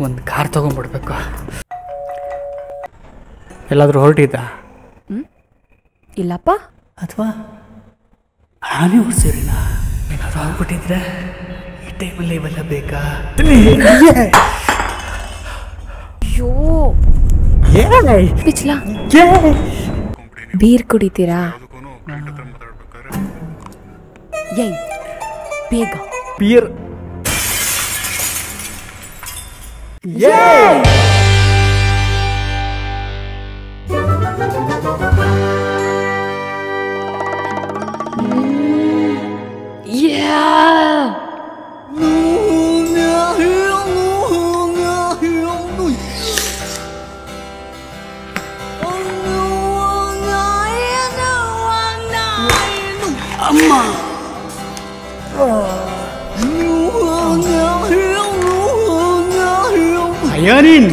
ಒಂದು ಕಾರ್ ತೊಗೊಂಡ್ಬಿಡ್ಬೇಕು ಎಲ್ಲಾದರೂ ಹೊರಟಿದ್ದ ಇಲ್ಲಪ್ಪ ಅಥವಾ ಆನೆ ಓಡಿಸಿರಿನ ಏನಾದ್ರು ಆಗ್ಬಿಟ್ಟಿದ್ರೆ ಈ ಟೈಮಲ್ಲಿ ಇವೆಲ್ಲ ಬೇಕಾ ಅಯ್ಯೋ ಬಿಚ್ಲಾ ಬೀರ್ ಕುಡಿತೀರಾ ಏಯ್ ಬೇಗ ಬಿಯರ್ ಅಯ್ಯೋ ನೀನ್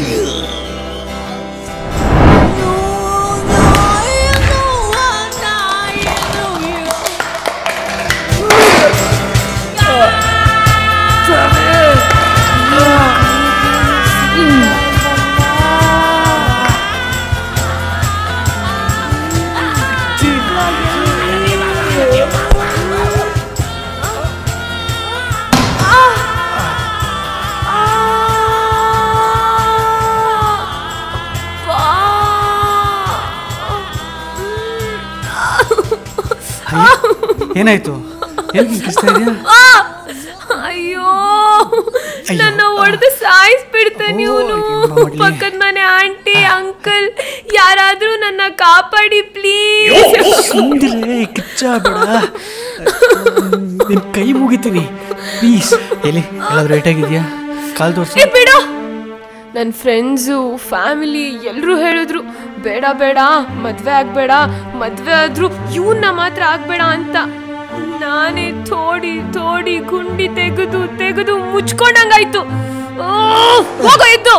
ಏನಾಯ್ತು ಎಲ್ಲಿ ಕಿಸ್ತಾ ಇದೆಯಾ ಅಯ್ಯೋ ನನ್ನ ಹೊಡೆದು ಸಾಯಿಸ್ಬಿಡ್ತೆ ನೀವು ಏನ್ ಮಾಡ್ಲಿ? ಪಕ್ಕದ ಮನೆ ಆಂಟಿ ಅಂಕಲ್ ಯಾರಾದ್ರೂ ನನ್ನ ಕಾಪಾಡಿ ಪ್ಲೀಸ್ ಸುಂದಿರೆ ಕಿಚ್ಚ ಬೇಡ ನಿನ್ ಕೈ ಮುಗಿತೀನಿ ಪ್ಲೀಸ್ ಎಲ್ಲಿ ಎಲ್ಲಾದ್ರೂ ರೇಟ್ ಆಗಿದ್ಯಾ ಕಾಲ್ ತೋರಿಸಿ ಬಿಡು ನನ್ನ ಫ್ರೆಂಡ್ಸು ಫ್ಯಾಮಿಲಿ ಎಲ್ಲರೂ ಹೇಳಿದ್ರು ಬೇಡ ಬೇಡ ಮದ್ವೆ ಆಗ್ಬೇಡ ಮದ್ವೆ ಆದ್ರೂ ಇವನ್ನ ಮಾತ್ರ ಆಗ್ಬೇಡ ಅಂತ ನಾನೇ ತೋಡಿ ತೋಡಿ ಗುಂಡಿ ತೆಗೆದು ತೆಗೆದು ಮುಚ್ಕೊಂಡಂಗಾಯ್ತು ಓ, ಹೋಗೋಯ್ತು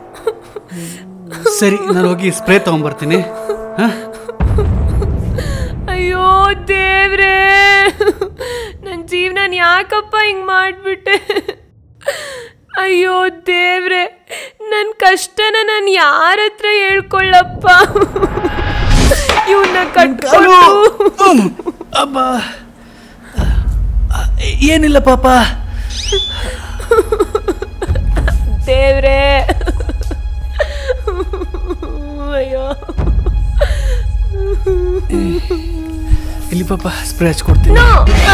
ಸರಿ ನಾನು ಹೋಗಿ ಸ್ಪ್ರೇ ತಗೊಂಬರ್ತೀನಿ ಹಾ ಅಯ್ಯೋ ದೇವ್ರೇ ನನ್ನ ಜೀವನ ಯಾಕಪ್ಪ ಹಿಂಗ್ ಮಾಡ್ಬಿಟ್ಟೆ ಅಯ್ಯೋ ದೇವ್ರೆ ನನ್ನ ಕಷ್ಟನ ನಾನು ಯಾರ ಹತ್ರ ಹೇಳ್ಕೊಳ್ಳಪ್ಪ ಇವನ್ನ ಕಟ್ಕೊಂಡು ಅಬ್ಬ ಏನಿಲ್ಲ ಪಾಪ ದೇವ್ರೇ ಅಯ್ಯೋ ಇಲ್ಲಿ ಪಾಪ ಸ್ಪ್ರೇ ಹಚ್ಕೊಡ್ತೀನಿ ನೋ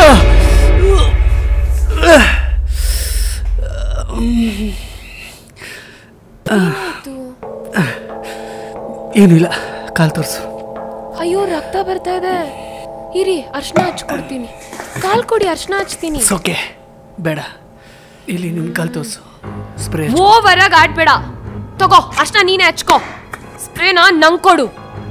ಏನೂ ಇಲ್ಲ ಕಾಲ್ ತೋರಿಸು ಅಯ್ಯೋ ರಕ್ತ ಬರ್ತಾ ಇದೆ ಇರಿ ಅರ್ಶನ ಹಚ್ಕೊಡ್ತೀನಿ ಕಾಲ್ ಕೊಡಿ ಅರ್ಶನ ಹಚ್ತೀನಿ ಓಕೆ ಬೇಡ ಇಲ್ಲಿ ನಿನ್ನ ಕಾಲ್ ತೋರಿಸು ಸ್ಪ್ರೇ ಓವರಾಗಿ ಆಡ್ಬೇಡ ತಗೋ ಅರ್ಶನ ನೀನೇ ಹಚ್ಕೋ ಸ್ಪ್ರೇನ ನಂಗೆ ಕೊಡು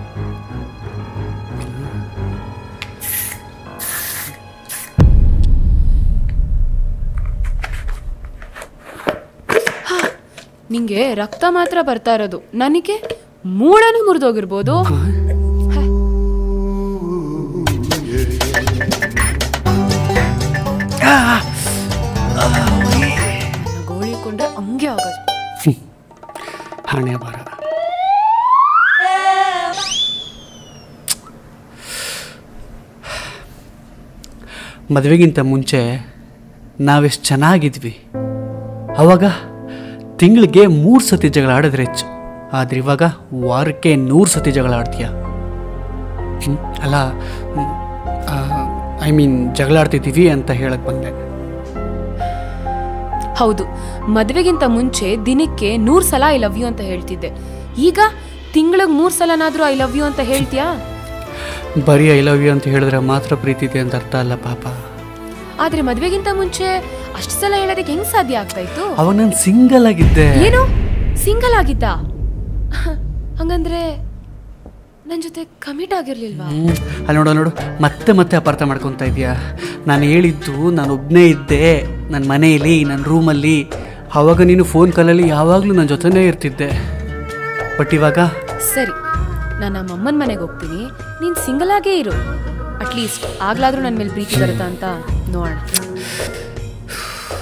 ಹಾ, ನಿಂಗೆ ರಕ್ತ ಮಾತ್ರ ಬರ್ತಾ ಇರೋದು ನನಗೆ ಮೂಳೆನೂ ಮುರಿದೋಗಿರ್ಬೋದು ಗೋಳಿ ಕೊಂಡ್ರೆ ಹಂಗೆ ಆಗೋದು ಹಣೆ ಬರ ಮದುವೆಗಿಂತ ಮುಂಚೆ ನಾವೆಷ್ಟು ಚೆನ್ನಾಗಿದ್ವಿ ಅವಾಗ ತಿಂಗಳಿಗೆ ಮೂರು ಸತಿ ಜಗಳ ಆಡಿದ್ರೆ ಹೆಚ್ಚು ಆದ್ರೆ ಇವಾಗ ವಾರಕ್ಕೆ ನೂರು ಸತಿ ಜಗಳ ಆಡ್ತೀಯ ಹ್ಮ್? ಅಲ್ಲ ಐ ಮೀನ್ ಜಗಳ ಆಡ್ತಿದ್ದೀವಿ ಅಂತ ಹೇಳಕ್ ಬಂದೆ ಹೌದು ಮದುವೆಗಿಂತ ಮುಂಚೆ ದಿನಕ್ಕೆ ನೂರ್ ಸಲ ಐ ಲವ್ ಯು ಅಂತ ಹೇಳ್ತಿದ್ದೆ ಈಗ ತಿಂಗಳಿಗೆ ಮೂರ್ ಸಲನಾದ್ರೂ ಐ ಲವ್ ಯು ಅಂತ ಹೇಳ್ತೀಯಾ ಬರೀ ಐ ಲವ್ ಯು ಅಂತ ಹೇಳಿದ್ರೆ ಮಾತ್ರ ಪ್ರೀತಿ ಇದೆ ಅಂತ ಅರ್ಥ ಅಲ್ಲ ಪಾಪ ಆದ್ರೆ ಮದ್ವೆಗಿಂತ ಮುಂಚೆ ಅಷ್ಟು ಸಲ ಹೇಳೋದಕ್ಕೆ ಹೆಂಗ್ ಸಾಧ್ಯ ಆಗ್ತಾ ಇತ್ತು ಅವಾಗ ನಾನು ಸಿಂಗಲ್ ಆಗಿದ್ದೆ ಏನು ಸಿಂಗಲ್ ಆಗಿದ್ದ ಹಂಗಂದ್ರೆ ನನ್ ಜೊತೆ ಕಮಿಟ್ ಆಗಿರ್ಲಿಲ್ವಾ ಹ್ಮ್. ಅಲ್ಲಿ ನೋಡು ನೋಡು ಮತ್ತೆ ಮತ್ತೆ ಅಪಾರ್ಥ ಮಾಡ್ಕೊತಾ ಇದೀಯಾ ನಾನು ಹೇಳಿದ್ದು ನಾನು ಒಬ್ಬನೇ ಇದ್ದೆ ನನ್ನ ಮನೆಯಲ್ಲಿ ನನ್ನ ರೂಮಲ್ಲಿ ಆವಾಗ ನೀನು ಫೋನ್ ಕಾಲಲ್ಲಿ ಯಾವಾಗಲೂ ನನ್ನ ಜೊತೆನೇ ಇರ್ತಿದ್ದೆ ಬಟ್ ಇವಾಗ ಸರಿ ನಾನು ನಮ್ಮ ಅಮ್ಮನ ಮನೆಗೆ ಹೋಗ್ತೀನಿ ನೀನ್ ಸಿಂಗಲ್ ಆಗೇ ಇರು ಅಟ್ಲೀಸ್ಟ್ ಆಗ್ಲಾದ್ರೂ ನನ್ನ ಮೇಲೆ ಪ್ರೀತಿ ಬರುತ್ತಾ ಅಂತ ನೋಡೋಣ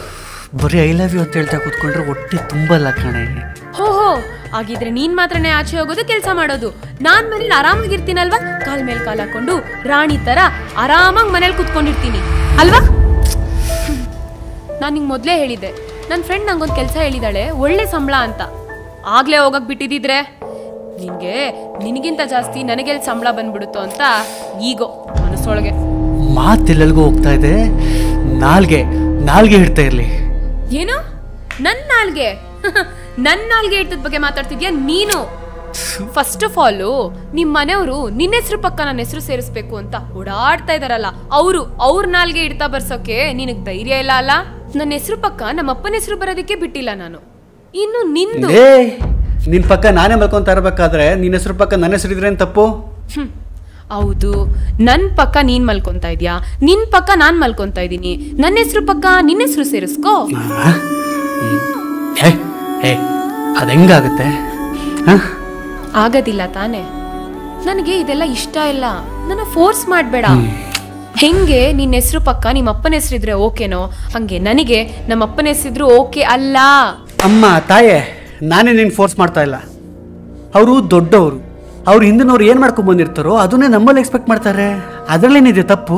ಬರೀ ಐ ಲವ್ ಯು ಅಂತ ಹೇಳ್ತಾ ಕೂತ್ಕೊಂಡ್ರೆ ಹೊಟ್ಟೆ ತುಂಬಲ್ಲ ಕಣೆ ಹೋ ಹೋ ಹಾಗಿದ್ರೆ ನೀನ್ ಮಾತ್ರನೇ ಆಚೆ ಹೋಗೋದು ಕೆಲಸ ಮಾಡೋದು ನಾನ್ ಮನೇಲಿ ಆರಾಮಾಗಿರ್ತೀನಲ್ವಾ ಕಾಲ್ ಮೇಲ್ ಕಾಲ್ ಹಾಕೊಂಡು ರಾಣಿ ತರ ಆರಾಮಾಗಿ ಮನೇಲಿ ಕುತ್ಕೊಂಡಿರ್ತೀನಿ ಅಲ್ವಾ ನಾನು ನಿಂಗೆ ಮೊದಲೇ ಹೇಳಿದ್ದೆ ನನ್ನ ಫ್ರೆಂಡ್ ನಂಗೊಂದು ಕೆಲಸ ಹೇಳಿದಾಳೆ ಒಳ್ಳೆ ಸಂಬಳ ಅಂತ ಆಗ್ಲೇ ಹೋಗಕ್ ಬಿಟ್ಟಿದ್ದಿದ್ರೆ ನಿನ್ಗೆ ನಿನಗಿಂತ ಜಾಸ್ತಿ ನನಗೆಲ್ಲಿ ಸಂಬಳ ಬಂದ್ಬಿಡುತ್ತೋ ಅಂತ ಈಗೋ ಮನಸ್ಸೊಳಗೆ ಮಾತೆಲ್ಲೆಲ್ಗೂ ಹೋಗ್ತಾ ಇದೆ ನಾಲ್ಗೆ ನಾಲ್ಗೆ ಹಿಡ್ತಾ ಇರಲಿ ಏನು ನನ್ನ ನಾಲ್ಗೆ ನನ್ನ ನಾಲ್ಗೆ ಇಟ್ಟದ ಬಗ್ಗೆ ಮಾತಾಡ್ತಿದ್ಯಾ ನೀನು ಫಸ್ಟ್ ಆಫ್ ಆಲ್ ನಿಮ್ ಮನೆಯವರು ನಿನ್ನ ಹೆಸರು ಪಕ್ಕ ನನ್ನ ಹೆಸರು ಸೇರಿಸ್ಬೇಕು ಅಂತ ಓಡಾಡ್ತಾ ಇದಾರಲ್ಲ ಅವರು ಅವ್ರ ನಾಲ್ಗೆ ಇಡ್ತಾ ಬರ್ಸೋಕೆ ನಿನಗ್ ಧೈರ್ಯ ಇಲ್ಲ ಅಲ್ಲ ನನ್ನ ಹೆಸರು ಪಕ್ಕ ನಮ್ಮ ಅಪ್ಪನ ಹೆಸರು ಬರೋದಕ್ಕೆ ಬಿಟ್ಟಿಲ್ಲ ನಾನು ಇನ್ನು ನಿಂದು ಏ ನಿನ್ ಪಕ್ಕ ನಾನೇ ಮಲ್ಕೊಂತ ಇರ್ಬೇಕಾದ್ರೆ ನಿನ್ನ ಹೆಸರು ಪಕ್ಕ ನನ್ನ ಹೆಸರು ಇದ್ರೆ ಏನ್ ತಪ್ಪು ಹ್ಮ್. ಹೌದು ನನ್ ಪಕ್ಕ ನೀನ್ ಮಲ್ಕೊಂತಾ ಇದ್ಯಾ ನಿನ್ ಪಕ್ಕ ನಾನ್ ಮಲ್ಕೊಂತಾ ಇದೀನಿ ನನ್ನ ಹೆಸರು ಪಕ್ಕ ನಿನ್ನ ಹೆಸರು ಸೇರಿಸ್ಕೋ ಆ? ಹ್ಮ್. ಏ ಏ ಅದು ಹೆಂಗಾಗುತ್ತೆ ಹಾ ಆಗೋದಿಲ್ಲ ತಾನೆ ನನಗೆ ಇದೆಲ್ಲ ಇಷ್ಟ ಇಲ್ಲ ನನ್ನ ಫೋರ್ಸ್ ಮಾಡಬೇಡ ಹೆಂಗೆ ನಿನ್ನ ಹೆಸರು ಪಕ್ಕ ನಿಮ್ಮ ಅಪ್ಪನ ಹೆಸರಿದ್ರೆ ಓಕೆನೋ ಹಂಗೆ ನನಗೆ ನಮ್ಮ ಅಪ್ಪನ ಹೆಸರಿದ್ರು ಓಕೆ ಅಲ್ಲ ಅಮ್ಮ ತಾಯೇ ನಾನೇ ನಿನ್ನ ಫೋರ್ಸ್ ಮಾಡ್ತಾ ಇಲ್ಲ ಅವರು ದೊಡ್ಡವರು ಅವ್ರು ಹಿಂದಿನವ್ರು ಏನು ಮಾಡ್ಕೊಂಡ್ ಬಂದಿರ್ತಾರೋ ಅದನ್ನೇ ನಮ್ಮಲ್ಲಿ ಎಕ್ಸ್ಪೆಕ್ಟ್ ಮಾಡ್ತಾರೆ ಅದರಲ್ಲೇನಿದೆ ತಪ್ಪು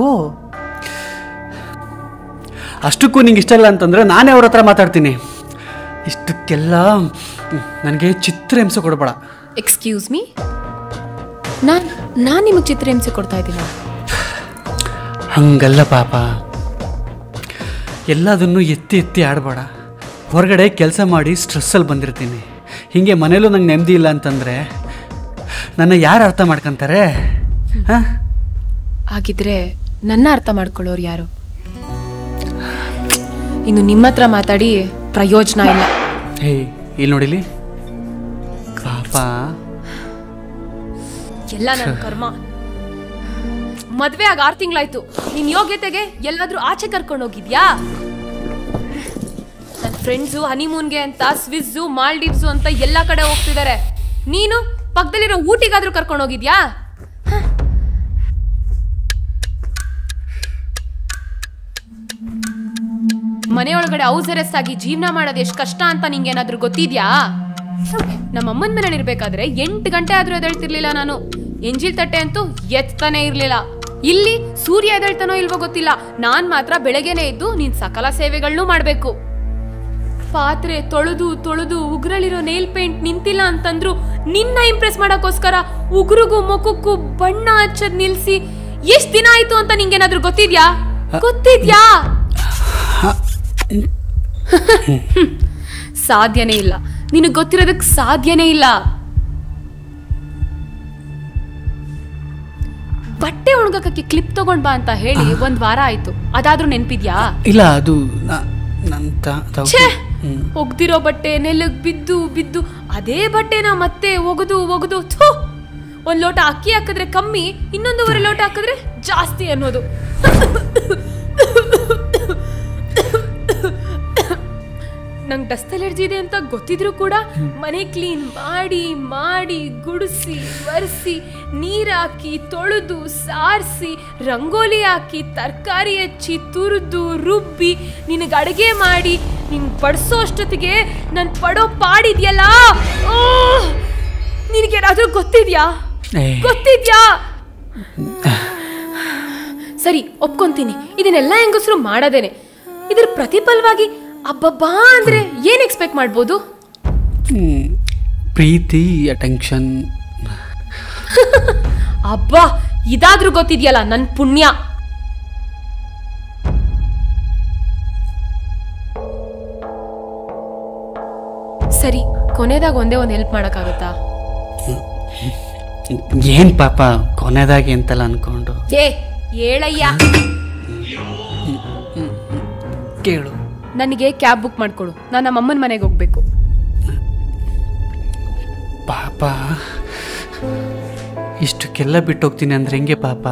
ಅಷ್ಟಕ್ಕೂ ನಿಂಗೆ ಇಷ್ಟ ಇಲ್ಲ ಅಂತಂದ್ರೆ ನಾನೇ ಅವ್ರ ಹತ್ರ ಮಾತಾಡ್ತೀನಿ ಇಷ್ಟಕ್ಕೆಲ್ಲ ನನಗೆ ಚಿತ್ರ ಹಿಂಸೆ ಕೊಡಬೇಡ ಎಕ್ಸ್ಕ್ಯೂಸ್ ಮೀ ನಾನು ನಾನು ನಿಮಗೆ ಚಿತ್ರಹಿಂಸೆ ಕೊಡ್ತಾ ಇದ್ದೀನ ಹಂಗಲ್ಲ ಪಾಪ ಎಲ್ಲದನ್ನು ಎತ್ತಿ ಎತ್ತಿ ಆಡಬೇಡ ಹೊರಗಡೆ ಕೆಲಸ ಮಾಡಿ ಸ್ಟ್ರೆಸ್ಸಲ್ಲಿ ಬಂದಿರ್ತೀನಿ ಹೀಗೆ ಮನೇಲೂ ನಂಗೆ ನೆಮ್ಮದಿ ಇಲ್ಲ ಅಂತಂದರೆ ನನ್ನ ಯಾರು ಅರ್ಥ ಮಾಡ್ಕೊಂತಾರೆ ಹಾಂ ಹಾಗಿದ್ರೆ ನನ್ನ ಅರ್ಥ ಮಾಡ್ಕೊಳ್ಳೋರು ಯಾರು ಇನ್ನು ನಿಮ್ಮ ಹತ್ರ ಮಾತಾಡಿ ಪ್ರಯೋಜನ ಇಲ್ಲ ಹೇ ಇಲ್ಲಿ ನೋಡಿಲಿ ಪಾಪ ಎಲ್ಲ ನನ್ನ ಕರ್ಮ ಮದ್ವೆ ಆಗ ಆರು ತಿಂಗಳಾಯ್ತು ನಿನ್ ಯೋಗ್ಯತೆಗೆ ಎಲ್ಲಾದ್ರೂ ಆಚೆ ಕರ್ಕೊಂಡು ಹೋಗಿದ್ಯಾ ನನ್ನ ಫ್ರೆಂಡ್ಸು ಹನಿಮೂನ್ಗೆ ಅಂತ ಸ್ವಿಸ್ಸು ಮಾಲ್ಡೀವ್ಸು ಅಂತ ಎಲ್ಲ ಕಡೆ ಹೋಗ್ತಿದ್ದಾರೆ ನೀನು ಪಕ್ಕದಲ್ಲಿರೋ ಊಟಿಗಾದ್ರೂ ಕರ್ಕೊಂಡು ಹೋಗಿದ್ಯಾ ಹ. ಮನೆಯೊಳಗಡೆ ಹೌಸ್ ಅರೆಸ್ಟ್ ಆಗಿ ಜೀವನ ಮಾಡೋದು ಎಷ್ಟು ಕಷ್ಟ ಅಂತ ನಿಂಗೇನಾದ್ರೂ ಗೊತ್ತಿದ್ಯಾ ನಮ್ಮ ಅಮ್ಮನ ಮನೇಲಿ ಇರ್ಬೇಕಾದ್ರೆ ಎಂಟು ಗಂಟೆ ಆದ್ರೂ ಎದ್ದೇಳ್ತಿರ್ಲಿಲ್ಲ ನಾನು ಎಂಜಿಲ್ ತಟ್ಟೆ ಅಂತೂ ಎತ್ತಾನೆ ಇರ್ಲಿಲ್ಲ ಇಲ್ಲಿ ಸೂರ್ಯ ಎದ್ದೇಳ್ತಾನೋ ಇಲ್ವೋ ಗೊತ್ತಿಲ್ಲ ನಾನ್ ಮಾತ್ರ ಬೆಳಗ್ಗೆನೆ ಇದ್ದು ನೀನ್ ಸಕಲ ಸೇವೆಗಳನ್ನೂ ಮಾಡ್ಬೇಕು ಪಾತ್ರೆ ತೊಳೆದು ತೊಳೆದು ಉಗ್ರಳಿರೋ ನೇಲ್ ಪೇಂಟ್ ನಿಂತಿಲ್ಲ ಅಂತಂದ್ರು ನಿನ್ನ ಇಂಪ್ರೆಸ್ ಮಾಡಕ್ಕೋಸ್ಕರ ಉಗುರುಗೂ ಮುಖಕ್ಕೂ ಬಣ್ಣ ಹಚ್ಚದ್ ನಿಲ್ಸಿ ಎಷ್ಟ್ ದಿನ ಆಯ್ತು ಅಂತ ನಿಂಗೇನಾದ್ರೂ ಗೊತ್ತಿದ್ಯಾ ಗೊತ್ತಿದ್ಯಾ ಸಾಧ್ಯನೇ ಇಲ್ಲ ನಿನಗೆ ಗೊತ್ತಿರೋದಕ್ಕೆ ಸಾಧ್ಯನೇ ಇಲ್ಲ ಬಟ್ಟೆ ಒಣಗಕ್ಕೆ ಕ್ಲಿಪ್ ತಗೊಂಡ್ ಬಾ ಅಂತ ಹೇಳಿ ಒಂದ್ ವಾರ ಆಯ್ತು ಅದಾದ್ರೂ ನೆನ್ಪಿದ್ಯಾ ಇಲ್ಲ ಅದು ನ- ನನ್ ತ- ತಗೊ- ಛೇ ಹ್ಮ್. ಒಗ್ದಿರೋ ಬಟ್ಟೆ ನೆಲಗ್ ಬಿದ್ದು ಬಿದ್ದು ಅದೇ ಬಟ್ಟೆನ ಮತ್ತೆ ಒಗದು ಒಗದು ಥು ಒಂದ್ ಲೋಟ ಅಕ್ಕಿ ಹಾಕಿದ್ರೆ ಕಮ್ಮಿ ಇನ್ನೊಂದೂವರೆ ಲೋಟ ಹಾಕಿದ್ರೆ ಜಾಸ್ತಿ ಅನ್ನೋದು ನಂಗೆ ಡಸ್ಟ್ ಎಲರ್ಜಿ ಇದೆ ಅಂತ ಗೊತ್ತಿದ್ರು ಕೂಡ ಮನೆ ಕ್ಲೀನ್ ಮಾಡಿ ಮಾಡಿ ಗುಡಿಸಿ ಒರೆಸಿ ನೀರ್ ಹಾಕಿ ತೊಳೆದು ಸಾರಿಸಿ ರಂಗೋಲಿ ಹಾಕಿ ತರಕಾರಿ ಹೆಚ್ಚಿ ತುರಿದು ರುಬ್ಬಿ ನಿನಗೆ ಅಡುಗೆ ಮಾಡಿ ನಿನ್ ಬಡಿಸೋ ಅಷ್ಟೊತ್ತಿಗೆ ನನ್ ಪಡೋ ಪಾಡಿದ್ಯಲ್ಲ ನಿನಗೇನಾದ್ರೂ ಗೊತ್ತಿದ್ಯಾ ಏ, ಗೊತ್ತಿದ್ಯಾ ಸರಿ ಒಪ್ಕೊಂತೀನಿ ಇದನ್ನೆಲ್ಲ ಹೆಂಗಸರು ಮಾಡದೇನೆ ಇದ್ರ ಪ್ರತಿಫಲವಾಗಿ ಅಬ್ಬಬ್ಬಾ ಅಂದ್ರೆ ಏನ್ ಎಕ್ಸ್ಪೆಕ್ಟ್ ಮಾಡ್ಬೋದು ಹ್ಮ್. ಪ್ರೀತಿ ಅಟೆನ್ಷನ್ ಅಬ್ಬಾ ಇದಾದ್ರೂ ಗೊತ್ತಿದ್ಯಲ್ಲ ನನ್ ಪುಣ್ಯ ಸರಿ ಕೊನೆದಾಗ ಒಂದೇ ಒಂದು ಹೆಲ್ಪ್ ಮಾಡಕ್ಕಾಗತ್ತಾ ಏನ್ ಪಾಪ ಕೊನೆದಾಗಿ ಅಂತಲ್ಲ ಅನ್ಕೊಂಡು ಏ ಹೇಳಯ್ಯ ಕೇಳು ನನಗೆ ಕ್ಯಾಬ್ ಬುಕ್ ಮಾಡ್ಕೊಡು ನಾನು ನಮ್ಮ ಅಮ್ಮನ ಮನೆಗೆ ಹೋಗ್ಬೇಕು ಪಾಪ ಇಷ್ಟಕ್ಕೆಲ್ಲ ಬಿಟ್ಟು ಹೋಗ್ತೀನಿ ಅಂದ್ರೆ ಹೆಂಗೆ ಪಾಪ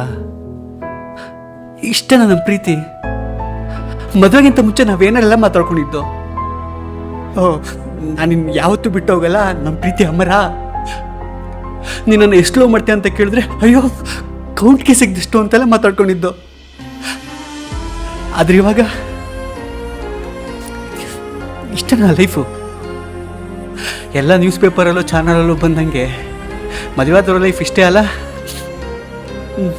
ಇಷ್ಟ ನನ್ನ ಪ್ರೀತಿ ಮದುವೆಗಿಂತ ಮುಂಚೆ ನಾವೇನೆಲ್ಲ ಮಾತಾಡ್ಕೊಂಡಿದ್ದು ಓ ನಾನು ಯಾವತ್ತೂ ಬಿಟ್ಟು ಹೋಗಲ್ಲ ನಮ್ಮ ಪ್ರೀತಿ ಅಮರ ನಿನ್ನನ್ನು ಎಷ್ಟು ಲವ್ ಮಾಡ್ತೀಯ ಅಂತ ಕೇಳಿದ್ರೆ ಅಯ್ಯೋ ಕೌಂಟ್ಗೆ ಸಿಗ್ದಿಷ್ಟು ಅಂತೆಲ್ಲ ಮಾತಾಡ್ಕೊಂಡಿದ್ದು ಆದ್ರೆ ಇವಾಗ ಇಷ್ಟನಾ ಲೈಫು ಎಲ್ಲ ನ್ಯೂಸ್ ಪೇಪರಲ್ಲೂ ಚಾನಲಲ್ಲೂ ಬಂದಂಗೆ ಮದುವೆಯಾದವ್ರ ಲೈಫ್ ಇಷ್ಟೇ ಅಲ್ಲ ಹ್ಮ್.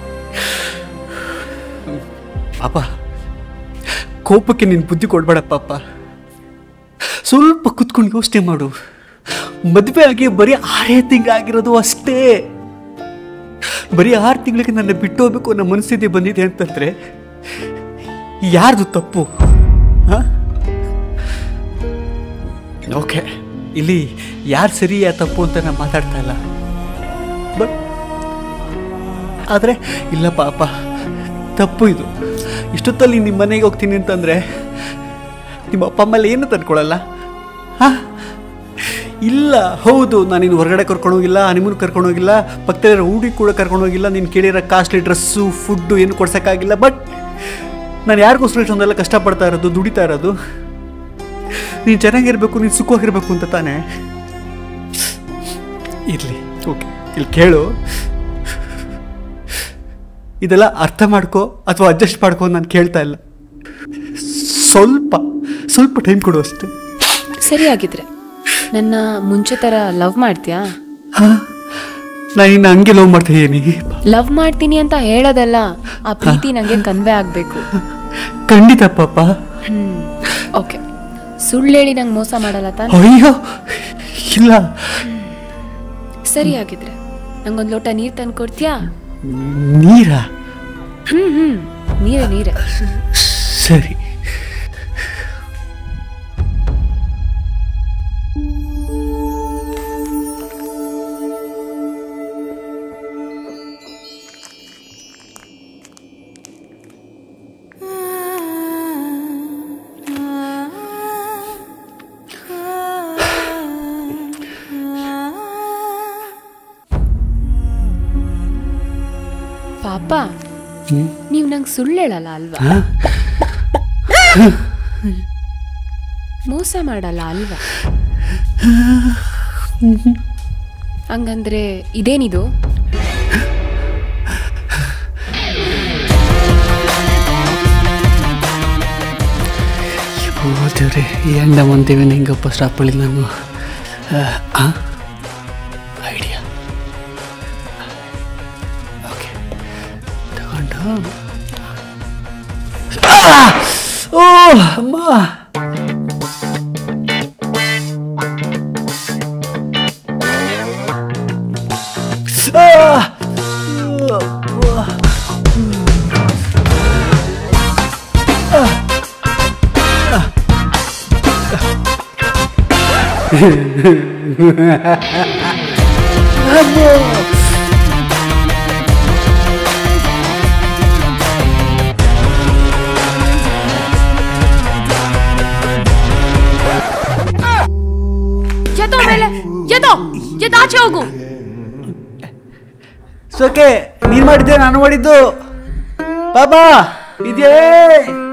ಪಾಪ ಕೋಪಕ್ಕೆ ನೀನು ಬುದ್ಧಿ ಕೊಡ್ಬೇಡ ಪಾಪ ಸ್ವಲ್ಪ ಕುತ್ಕೊಂಡು ಯೋಚನೆ ಮಾಡು ಮದುವೆ ಆಗಿ ಬರೀ ಆರೇ ತಿಂಗಳಾಗಿರೋದು ಅಷ್ಟೇ ಬರೀ ಆರು ತಿಂಗಳಿಗೆ ನನ್ನ ಬಿಟ್ಟು ಹೋಗ್ಬೇಕು ಅನ್ನೋ ಮನಸ್ಥಿತಿ ಬಂದಿದೆ ಅಂತಂದ್ರೆ ಯಾರ್ದು ತಪ್ಪು ಓಕೆ ಇಲ್ಲಿ ಯಾರು ಸರಿ ಯಾ ತಪ್ಪು ಅಂತ ನಾನು ಮಾತಾಡ್ತಾ ಇಲ್ಲ ಬಟ್ ಆದರೆ ಇಲ್ಲ ಪಾಪ ತಪ್ಪು ಇದು ಇಷ್ಟೊತ್ತಲ್ಲಿ ನಿಮ್ಮ ಮನೆಗೆ ಹೋಗ್ತೀನಿ ಅಂತಂದರೆ ನಿಮ್ಮ ಅಪ್ಪ ಅಮ್ಮಲ್ಲಿ ಏನು ತಂದ್ಕೊಳಲ್ಲ ಹಾಂ ಇಲ್ಲ ಹೌದು ನಾನು ಇನ್ನು ಹೊರಗಡೆ ಕರ್ಕೊಂಡು ಹೋಗಿಲ್ಲ ಹನಿಮೂನ್ ಕರ್ಕೊಂಡು ಹೋಗಿಲ್ಲ ಪಕ್ಕದಲ್ಲಿರೋ ಊರಿಗೆ ಕೂಡ ಕರ್ಕೊಂಡು ಹೋಗಿಲ್ಲ ನೀನು ಕೇಳಿರೋ ಕಾಸ್ಟ್ಲಿ ಡ್ರೆಸ್ಸು ಫುಡ್ಡು ಏನು ಕೊಡ್ಸೋಕ್ಕಾಗಿಲ್ಲ ಬಟ್ ನಾನು ಯಾರಿಗೋಸ್ಕರ ಇಷ್ಟೊಂದೆಲ್ಲ ಕಷ್ಟಪಡ್ತಾ ಇರೋದು ದುಡಿತಾ ಇರೋದು ನೀನು ಚೆನ್ನಾಗಿರ್ಬೇಕು ನೀನು ಸುಖವಾಗಿರ್ಬೇಕು ಅಂತ ತಾನೇ ಇರಲಿ ಓಕೆ ಇಲ್ಲಿ ಕೇಳು ಇದೆಲ್ಲ ಅರ್ಥ ಮಾಡ್ಕೋ ಅಥವಾ ಅಡ್ಜಸ್ಟ್ ಮಾಡ್ಕೋ ನಾನು ಕೇಳ್ತಾ ಇಲ್ಲ ಸ್ವಲ್ಪ ಸ್ವಲ್ಪ ಟೈಮ್ ಕೊಡು ಅಷ್ಟೇ ಸರಿಯಾಗಿದ್ರೆ ನನ್ನ ಮುಂಚೆ ಥರ ಲವ್ ಮಾಡ್ತೀಯಾ ಹಾಂ ನಾನು ಇನ್ನು ಹಂಗೆ ಲವ್ ಮಾಡ್ತಾ ಇದ್ದೀನಿ ಲವ್ ಮಾಡ್ತೀನಿ ಅಂತ ಹೇಳೋದಲ್ಲ ಆ ಪ್ರೀತಿ ನಂಗೆ ಕನ್ವೆ ಆಗ್ಬೇಕು ಖಂಡಿತ ಪಾಪ ಹ್ಮ್ ಓಕೆ ಸುಳ್ಳು ಹೇಳಿ ನಂಗೆ ಮೋಸ ಮಾಡಲ್ಲ ತಾನೆ ಅಯ್ಯೋ ಇಲ್ಲ ಸರಿಯಾಗಿದ್ರೆ ನಂಗೊಂದು ಲೋಟ ನೀರು ತಂದು ಕೊಡ್ತೀಯಾ ನೀರಾ ಹ್ಮ್ ಹ್ಮ್ ನೀರೇ ನೀರೇ ಸರಿ ಪಾಪ ನೀವು ನಂಗೆ ಸುಳ್ಳು ಹೇಳಲ್ಲ ಅಲ್ವಾ ಹಾಂ ಮೋಸ ಮಾಡಲ್ಲ ಅಲ್ವಾ ಹಂಗಂದ್ರೆ ಇದೇನಿದು ಓ ದೇವ್ರೆ ಈ ಅಂಡ ಮಂತೇವೆ ಹೆಂಗಪ್ಪ ಸ್ಟಾಪ್ ಮಾಡಿಲ್ಲ ನಾನು ಐಡಿಯಾ ಓಕೆ ತಗೊಂಡು ಆ! ಓ ಅಮ್ಮ ಆ! ಎದ್ದೋ ಮೇಲೆ ಎದ್ದೋ ಎದ್ದು ಆಚೆ ಹೋಗು ಸೋಕೆ ನೀನ್ ಮಾಡಿದ್ದೆ ನಾನು ಮಾಡಿದ್ದು ಬಾಬಾ ಇದೇ